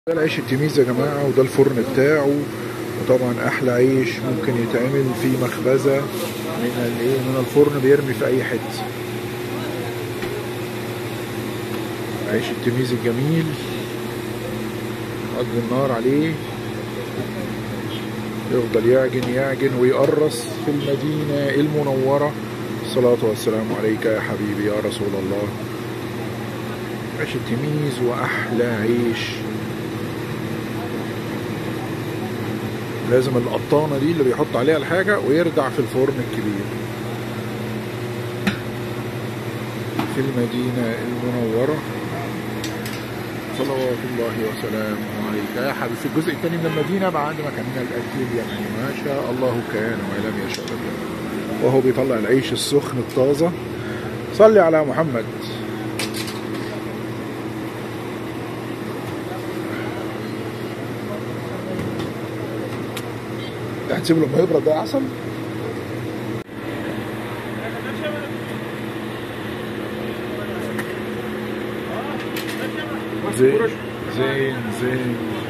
ده العيش التميز يا جماعة وده الفرن بتاعه وطبعا أحلى عيش ممكن يتعمل في مخبزة من الايه من الفرن بيرمي في أي حتة عيش التميز الجميل قضي النار عليه يفضل يعجن يعجن ويقرص في المدينة المنورة الصلاة والسلام عليك يا حبيبي يا رسول الله عيش التميز وأحلى عيش لازم القطانة دي اللي بيحط عليها الحاجة ويرجع في الفرن الكبير في المدينة المنورة صلوات الله وسلامه عليك يا حبيبي في الجزء الثاني من المدينة بعد ما كان من الأكل اليمني ما شاء الله كان وما لم يشاء لم يكن وهو بيطلع العيش السخن الطازة صلي على محمد هتسيب له لما يبرد ده احسن زين زين زين